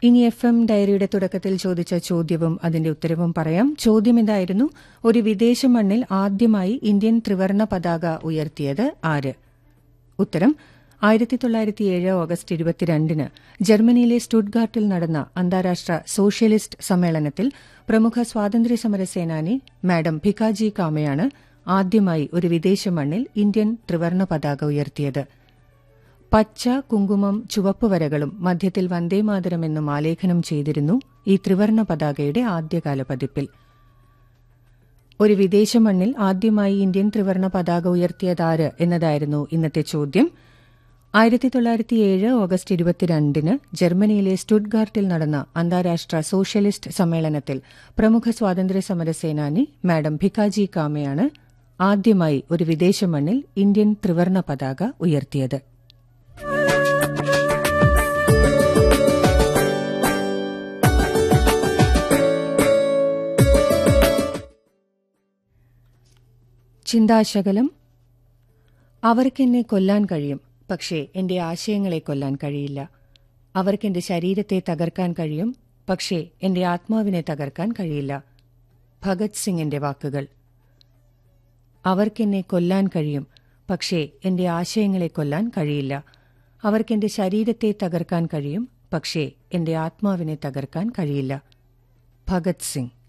ഇനി F M ഡയറിയുടെ തുടക്കത്തിൽ ചോദിച്ച ചോദ്യവും അതിന്റെ ഉത്തരവും പറയാം ചോദ്യം ഇതായിരുന്നു ഒരു വിദേശ മണ്ണിൽ ആദ്യമായി ഇന്ത്യൻ ത്രിവർണ പതാക ഉയർത്തിയത് ആര് ഉത്തരം ആയിരത്തി തൊള്ളായിരത്തി ഏഴ് ഓഗസ്റ്റ് ഇരുപത്തിരണ്ടിന് ജർമ്മനിയിലെ സ്റ്റുഡ്ഗാർട്ടിൽ നടന്ന അന്താരാഷ്ട്ര സോഷ്യലിസ്റ്റ് സമ്മേളനത്തിൽ പ്രമുഖ സ്വാതന്ത്ര്യസമര സേനാനി മാഡം ഭിക്കാജി കാമയാണ് ആദ്യമായി ഒരു വിദേശ മണ്ണിൽ ഇന്ത്യൻ ത്രിവർണ പതാക ഉയർത്തിയത് പച്ച കുങ്കുമം ചുവപ്പ് വരകളും മധ്യത്തിൽ വന്ദേമാതരമെന്നും ആലേഖനം ചെയ്തിരുന്നു ഈ ത്രിവർണ പതാകയുടെ ആദ്യകാല പതിപ്പിൽ ഒരു വിദേശ മണ്ണിൽ ആദ്യമായി ഇന്ത്യൻ ത്രിവർണ പതാക ഉയർത്തിയതാര് എന്നതായിരുന്നു ഇന്നത്തെ ചോദ്യം ആയിരത്തി തൊള്ളായിരത്തി ഏഴ് ഓഗസ്റ്റ് ഇരുപത്തിരണ്ടിന് ജർമ്മനിയിലെ സ്റ്റുഡ്ഗാർട്ടിൽ നടന്ന അന്താരാഷ്ട്ര സോഷ്യലിസ്റ്റ് സമ്മേളനത്തിൽ പ്രമുഖ സ്വാതന്ത്ര്യ സമര സേനാനി മാഡം ഭിക്കാജി കാമയാണ് ആദ്യമായി ഒരു വിദേശ മണ്ണിൽ ഇന്ത്യൻ ത്രിവർണ പതാക ഉയർത്തിയത് ചിന്താശകലം അവർക്കെന്നെ കൊല്ലാൻ കഴിയും പക്ഷേ എന്റെ ആശയങ്ങളെ കൊല്ലാൻ കഴിയില്ല അവർക്കെന്റെ ശരീരത്തെ തകർക്കാൻ കഴിയും പക്ഷേ എന്റെ ആത്മാവിനെ തകർക്കാൻ കഴിയില്ല ഭഗത് സിംഗിന്റെ വാക്കുകൾ അവർക്കെന്നെ കൊല്ലാൻ കഴിയും പക്ഷേ എന്റെ ആശയങ്ങളെ കൊല്ലാൻ കഴിയില്ല അവർക്കെന്റെ ശരീരത്തെ തകർക്കാൻ കഴിയും പക്ഷേ എന്റെ ആത്മാവിനെ തകർക്കാൻ കഴിയില്ല ഭഗത് സിംഗ്